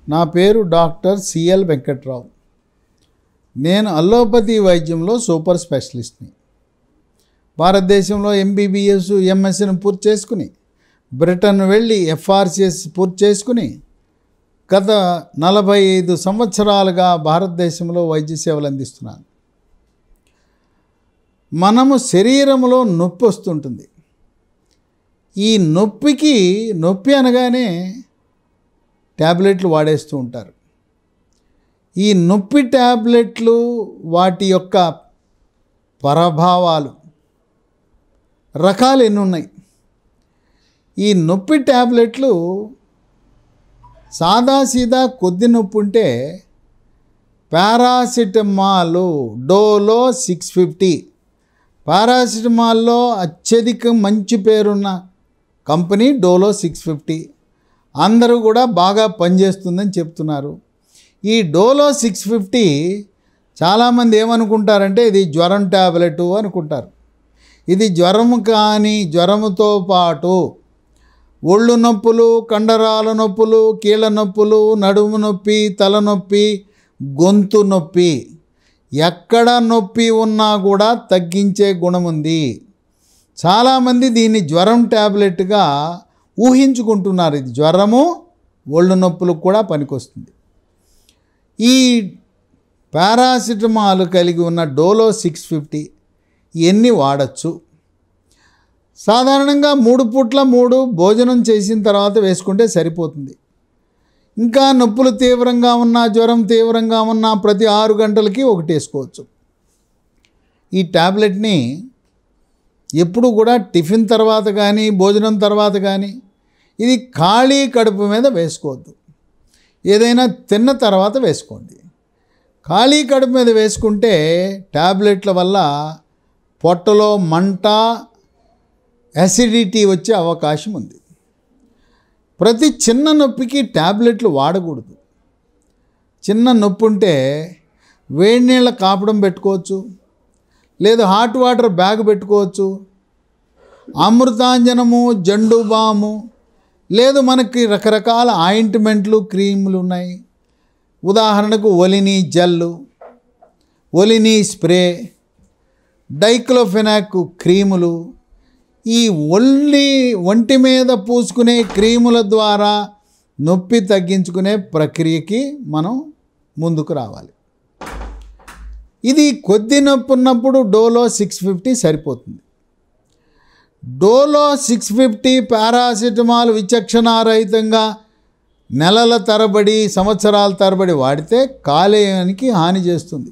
నా పేరు doctor CL Venkatrao నేను అల్లోపతి వైద్యంలో సూపర్ స్పెషలిస్ట్ని భారతదేశంలో ఎంబీబీఎస్ ఎంఎస్ని పూర్తి చేసుకుని బ్రిటన్ వెళ్ళి ఎఫ్ఆర్సిఎస్ పూర్తి చేసుకుని గత నలభై ఐదు సంవత్సరాలుగా భారతదేశంలో వైద్య సేవలు అందిస్తున్నాను మనము శరీరంలో నొప్పి వస్తుంటుంది ఈ నొప్పికి నొప్పి అనగానే ట్యాబ్లెట్లు వాడేస్తూ ఉంటారు ఈ నొప్పి ట్యాబ్లెట్లు వాటి యొక్క ప్రభావాలు రకాలు ఎన్ని ఉన్నాయి ఈ నొప్పి ట్యాబ్లెట్లు సాదాసీదా కొద్ది నొప్పి ఉంటే పారాసిటమాల్ డోలో సిక్స్ ఫిఫ్టీ పారాసిటమాల్లో అత్యధిక మంచి పేరున్న కంపెనీ డోలో సిక్స్ ఫిఫ్టీ అందరూ కూడా బాగా పనిచేస్తుందని చెప్తున్నారు ఈ డోలో సిక్స్ ఫిఫ్టీ చాలామంది ఏమనుకుంటారంటే ఇది జ్వరం ట్యాబ్లెట్ అనుకుంటారు ఇది జ్వరము కానీ జ్వరముతో పాటు ఒళ్ళు నొప్పులు కండరాల నొప్పులు కీళ్ళ నొప్పులు నడుము నొప్పి తలనొప్పి గొంతు నొప్పి ఎక్కడ నొప్పి ఉన్నా కూడా తగ్గించే గుణం ఉంది చాలామంది దీన్ని జ్వరం ట్యాబ్లెట్గా ఊహించుకుంటున్నారు ఇది జ్వరము ఒళ్ళు నొప్పులకు కూడా పనికొస్తుంది ఈ పారాసిటమాల్ కలిగి ఉన్న డోలో సిక్స్ ఫిఫ్టీ ఇవన్నీ వాడచ్చు సాధారణంగా మూడు పూట్ల మూడు భోజనం చేసిన తర్వాత వేసుకుంటే సరిపోతుంది ఇంకా నొప్పులు తీవ్రంగా ఉన్నా జ్వరం తీవ్రంగా ఉన్నా ప్రతి ఆరు గంటలకి ఒకటి వేసుకోవచ్చు ఈ ట్యాబ్లెట్ని ఎప్పుడు కూడా టిఫిన్ తర్వాత కానీ భోజనం తర్వాత కానీ ఇది ఖాళీ కడుపు మీద వేసుకోవద్దు ఏదైనా తిన్న తర్వాత వేసుకోండి ఖాళీ కడుపు మీద వేసుకుంటే ట్యాబ్లెట్ల వల్ల పొట్టలో మంట యాసిడిటీ వచ్చే అవకాశం ఉంది ప్రతి చిన్న నొప్పికి ట్యాబ్లెట్లు వాడకూడదు చిన్న నొప్పి ఉంటే వేడి నీళ్ళ కాపడం పెట్టుకోవచ్చు లేదు హాట్ వాటర్ బ్యాగ్ పెట్టుకోవచ్చు అమృతాంజనము జండు బాము లేదు మనకి రకరకాల ఆయింట్మెంట్లు క్రీములు ఉన్నాయి ఉదాహరణకు ఒలిని జల్లు ఒలిని స్ప్రే డైక్లోఫెనాక్ క్రీములు ఈ ఒళ్ళి ఒంటి మీద పూసుకునే క్రీముల ద్వారా నొప్పి తగ్గించుకునే ప్రక్రియకి మనం ముందుకు రావాలి ఇది కొద్ది నొప్పి ఉన్నప్పుడు డోలో సిక్స్ ఫిఫ్టీ సరిపోతుంది డోలో సిక్స్ ఫిఫ్టీ పారాసిటమాల్ విచక్షణారహితంగా నెలల తరబడి సంవత్సరాల తరబడి వాడితే కాలేయానికి హాని చేస్తుంది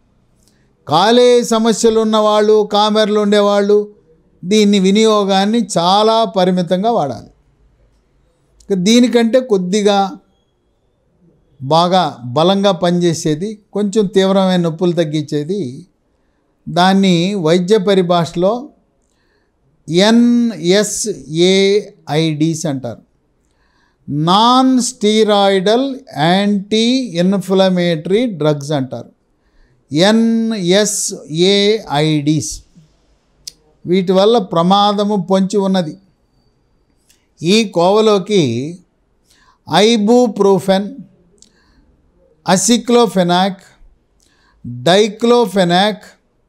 కాలే సమస్యలు ఉన్నవాళ్ళు కామెర్లు ఉండేవాళ్ళు దీన్ని వినియోగాన్ని చాలా పరిమితంగా వాడాలి ఇక దీనికంటే కొద్దిగా బాగా బలంగా పనిచేసేది కొంచెం తీవ్రమైన నొప్పులు తగ్గించేది దాన్ని వైద్య పరిభాషలో ఎన్ఎస్ఏఐడిస్ అంటారు non steroidal anti inflammatory drugs అంటారు ఎన్ఎస్ఏఐడిస్ వీటి వల్ల ప్రమాదము పొంచి ఉన్నది ఈ కోవలోకి ఐబూప్రూఫెన్ అసిక్లోఫెనాక్ డైక్లోఫెనాక్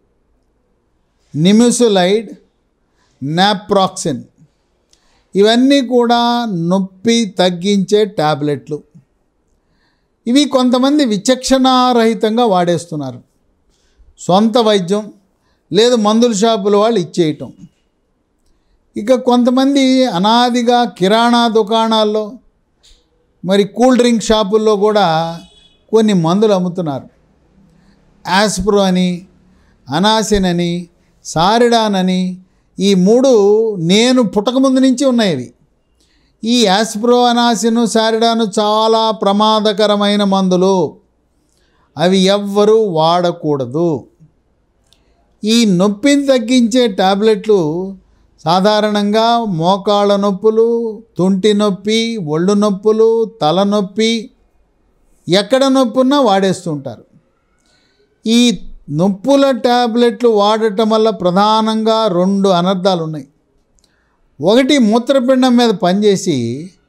నిమిసులైడ్ నాప్రాక్సిన్ ఇవన్నీ కూడా నొప్పి తగ్గించే ట్యాబ్లెట్లు ఇవి కొంతమంది విచక్షణారహితంగా వాడేస్తున్నారు సొంత వైద్యం లేదు మందుల షాపుల వాళ్ళు ఇచ్చేయటం ఇక కొంతమంది అనాదిగా కిరాణా దుకాణాల్లో మరి కూల్ డ్రింక్ షాపుల్లో కూడా కొన్ని మందులు అమ్ముతున్నారు యాస్ప్రో అని అనాసిన్ అని సారిడాన్ అని ఈ మూడు నేను పుట్టకముందు నుంచి ఉన్నాయి ఇవి ఈ యాస్ప్రో అనాసిన్ సారిడాను చాలా ప్రమాదకరమైన మందులు అవి ఎవ్వరూ వాడకూడదు ఈ నొప్పిని తగ్గించే టాబ్లెట్లు సాధారణంగా మోకాళ్ళ నొప్పులు తుంటి నొప్పి ఒళ్ళు నొప్పులు తలనొప్పి ఎక్కడ నొప్పి ఉన్నా వాడేస్తుంటారు ఈ నొప్పుల ట్యాబ్లెట్లు వాడటం వల్ల ప్రధానంగా రెండు అనర్థాలు ఉన్నాయి ఒకటి మూత్రపిండం మీద పనిచేసి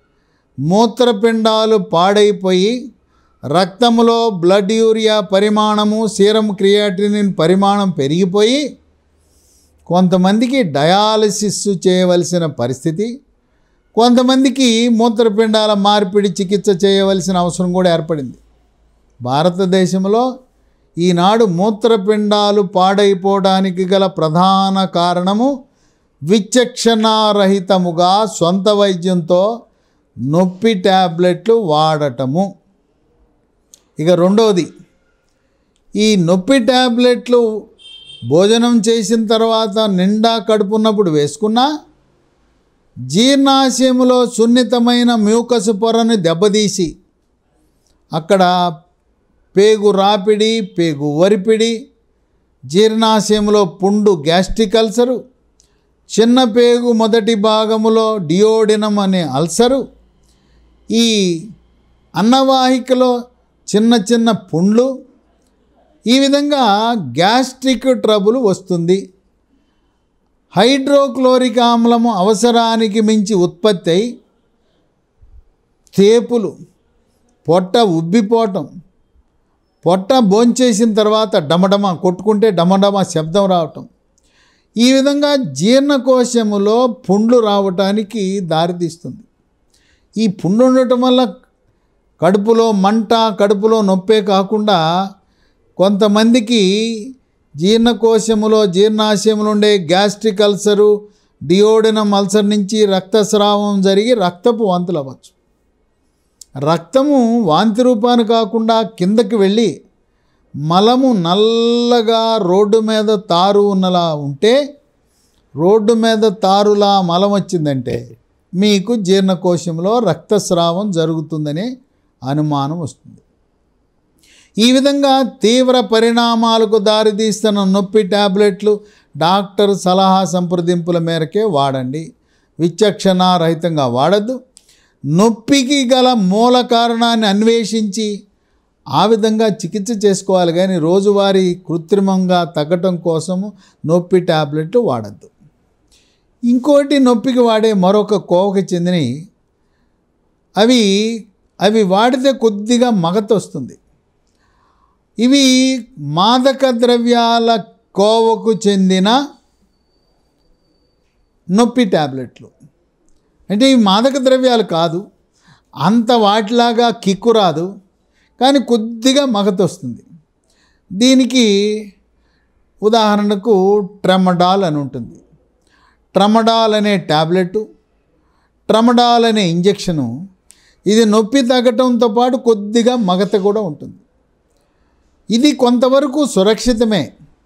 మూత్రపిండాలు పాడైపోయి రక్తంలో బ్లడ్ యూరియా పరిమాణము సీరం క్రియాటినిన్ పరిమాణం పెరిగిపోయి కొంతమందికి డయాలసిస్ చేయవలసిన పరిస్థితి కొంతమందికి మూత్రపిండాల మార్పిడి చికిత్స చేయవలసిన అవసరం కూడా ఏర్పడింది భారతదేశంలో ఈనాడు మూత్రపిండాలు పాడైపోవడానికి గల ప్రధాన కారణము విచక్షణారహితముగా సొంత వైద్యంతో నొప్పి ట్యాబ్లెట్లు వాడటము ఇక రెండవది ఈ నొప్పి ట్యాబ్లెట్లు భోజనం చేసిన తర్వాత నిండా కడుపున్నప్పుడు వేసుకున్నా జీర్ణాశయములో సున్నితమైన మ్యూకస్ పొరను దెబ్బతీసి అక్కడ పేగు రాపిడి పేగు వరిపిడి జీర్ణాశయంలో పుండు గ్యాస్ట్రిక్ అల్సరు చిన్న పేగు మొదటి భాగములో డియోడినం అనే అల్సరు ఈ అన్నవాహికలో చిన్న చిన్న పుండ్లు ఈ విధంగా గ్యాస్ట్రిక్ ట్రబుల్ వస్తుంది హైడ్రోక్లోరిక్ ఆమ్లము అవసరానికి మించి ఉత్పత్తి అయి తేపులు పొట్ట ఉబ్బిపోవటం పొట్ట భోంచేసిన తర్వాత డమడమ కొట్టుకుంటే డమడమ శబ్దం రావటం ఈ విధంగా జీర్ణకోశములో పుండ్లు రావటానికి దారితీస్తుంది ఈ పుండు ఉండటం వల్ల కడుపులో మంట కడుపులో నొప్పే కాకుండా కొంతమందికి జీర్ణకోశములో జీర్ణాశయములో ఉండే గ్యాస్ట్రిక్ అల్సరు డియోడినం అల్సర్ నుంచి రక్తస్రావం జరిగి రక్తపు వాంతులు అవ్వచ్చు రక్తము వాంతి రూపాన్ని కాకుండా కిందకి వెళ్ళి మలము నల్లగా రోడ్డు మీద తారు ఉన్నలా ఉంటే రోడ్డు మీద తారులా మలం వచ్చిందంటే మీకు జీర్ణకోశంలో రక్తస్రావం జరుగుతుందనే అనుమానం వస్తుంది ఈ విధంగా తీవ్ర పరిణామాలకు దారితీస్తున్న నొప్పి ట్యాబ్లెట్లు డాక్టర్ సలహా సంప్రదింపుల మేరకే వాడండి విచక్షణారహితంగా వాడద్దు నొప్పికి గల మూల కారణాన్ని అన్వేషించి ఆ విధంగా చికిత్స చేసుకోవాలి కానీ రోజువారీ కృత్రిమంగా తగ్గటం కోసము నొప్పి ట్యాబ్లెట్లు వాడద్దు ఇంకోటి నొప్పికి వాడే మరొక కోవకి చెందినవి అవి అవి వాడితే కొద్దిగా మగత వస్తుంది ఇవి మాదక ద్రవ్యాల కోవకు చెందిన నొప్పి ట్యాబ్లెట్లు అంటే ఇవి మాదక ద్రవ్యాలు కాదు అంత వాటిలాగా కిక్కు రాదు కానీ కొద్దిగా మగత వస్తుంది దీనికి ఉదాహరణకు ట్రమడాల్ అని ఉంటుంది ట్రమడాల్ అనే ట్యాబ్లెట్ ట్రమడాల్ అనే ఇంజెక్షను ఇది నొప్పి తగ్గటంతో పాటు కొద్దిగా మగత కూడా ఉంటుంది ఇది కొంతవరకు సురక్షితమే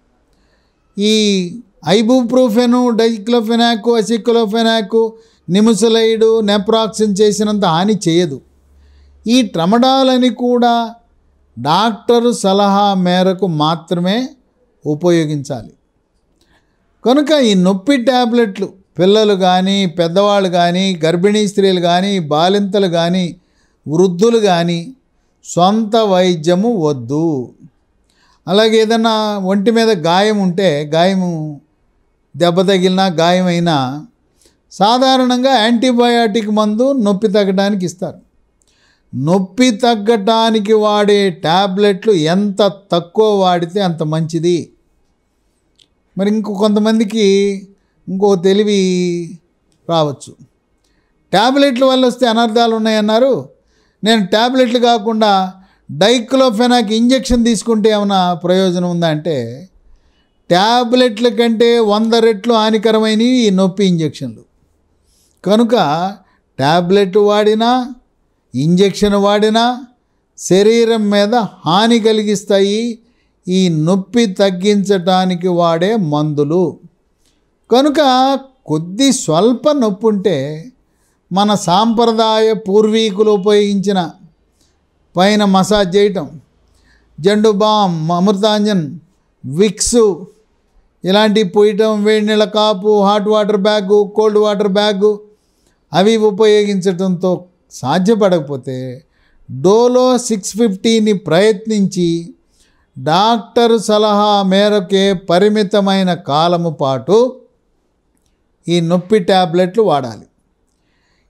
ఈ ఐబుప్రూఫెను డైక్లోఫెనాకు అసిక్లోఫెనాకు నిముసలైడు నెప్రాక్సిన్ చేసినంత హాని చేయదు ఈ ట్రమడాల్ అని కూడా డాక్టరు సలహా మేరకు మాత్రమే ఉపయోగించాలి కనుక ఈ నొప్పి ట్యాబ్లెట్లు పిల్లలు కానీ పెద్దవాళ్ళు కానీ గర్భిణీ స్త్రీలు కానీ బాలింతలు కానీ వృద్ధులు కానీ సొంత వైద్యము వద్దు అలాగే ఏదన్నా ఒంటి మీద గాయం ఉంటే గాయము దెబ్బ తగిలినా గాయమైనా సాధారణంగా యాంటీబయాటిక్ మందు నొప్పి తగ్గడానికి ఇస్తారు నొప్పి తగ్గటానికి వాడే ట్యాబ్లెట్లు ఎంత తక్కువ వాడితే అంత మంచిది మరి ఇంకో కొంతమందికి ఇంకో తెలివి రావచ్చు ట్యాబ్లెట్ల వల్ల వస్తే అనర్థాలు ఉన్నాయన్నారు నేను ట్యాబ్లెట్లు కాకుండా డైక్లోఫెనాక్ ఇంజెక్షన్ తీసుకుంటే ఏమైనా ప్రయోజనం ఉందా అంటే ట్యాబ్లెట్ల కంటే వంద రెట్లు హానికరమైనవి ఈ నొప్పి ఇంజెక్షన్లు కనుక ట్యాబ్లెట్ వాడినా ఇంజెక్షన్ వాడినా శరీరం మీద హాని కలిగిస్తాయి ఈ నొప్పి తగ్గించటానికి వాడే మందులు కనుక కొద్ది స్వల్ప నొప్పి ఉంటే మన సాంప్రదాయ పూర్వీకులు ఉపయోగించిన పైన మసాజ్ చేయటం జండు బామ్ అమృతాంజన్ విక్స్ ఇలాంటివి పోయటం వేడి నీళ్ళ కాపు hot water bag cold water bag అవి ఉపయోగించడంతో సాధ్యపడకపోతే డోలో సిక్స్ ఫిఫ్టీని ప్రయత్నించి డాక్టర్ సలహా మేరకే పరిమితమైన కాలము పాటు ఈ నొప్పి ట్యాబ్లెట్లు వాడాలి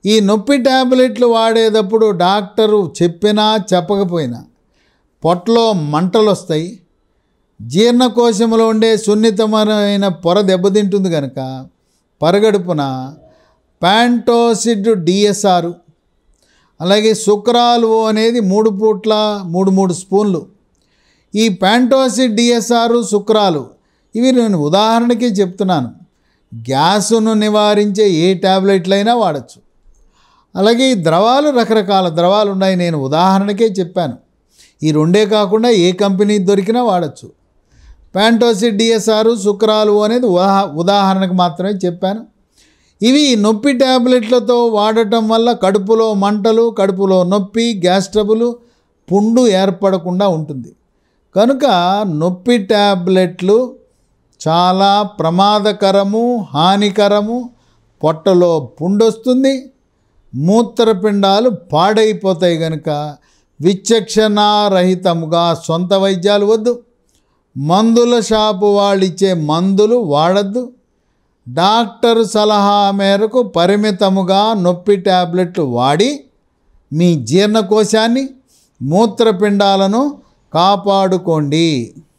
ఈ నొప్పి ట్యాబ్లెట్లు వాడేటప్పుడు డాక్టరు చెప్పినా చెప్పకపోయినా పొట్టలో మంటలు వస్తాయి జీర్ణకోశంలో ఉండే సున్నితమైన పొర దెబ్బతింటుంది కనుక పరగడుపున ప్యాంటోసిడ్ డిఎస్ఆర్ అలాగే శుక్రాలు అనేది మూడు పూట్ల మూడు మూడు స్పూన్లు ఈ ప్యాంటోసిడ్ డిఎస్ఆర్ శుక్రాలు ఇవి నేను ఉదాహరణకి చెప్తున్నాను గ్యాసును నివారించే ఏ ట్యాబ్లెట్లైనా వాడచ్చు అలాగే ఈ ద్రవాలు రకరకాల ద్రవాలు ఉన్నాయి నేను ఉదాహరణకే చెప్పాను ఈ రెండే కాకుండా ఏ కంపెనీ దొరికినా వాడచ్చు ప్యాంటోసిడ్ డిఎస్ఆర్ శుక్రాలు అనేది ఉదాహ ఉదాహరణకు మాత్రమే చెప్పాను ఇవి నొప్పి ట్యాబ్లెట్లతో వాడటం వల్ల కడుపులో మంటలు కడుపులో నొప్పి గ్యాస్ ట్రబుల్ పుండు ఏర్పడకుండా ఉంటుంది కనుక నొప్పి ట్యాబ్లెట్లు చాలా ప్రమాదకరము హానికరము పొట్టలో పుండొస్తుంది మూత్రపిండాలు పాడైపోతాయి కనుక విచక్షణారహితముగా సొంత వైద్యాలు వద్దు మందుల షాపు వాళ్ళు ఇచ్చే మందులు వాడద్దు డాక్టర్ సలహా మేరకు పరిమితముగా నొప్పి ట్యాబ్లెట్లు వాడి మీ జీర్ణకోశాన్ని మూత్రపిండాలను కాపాడుకోండి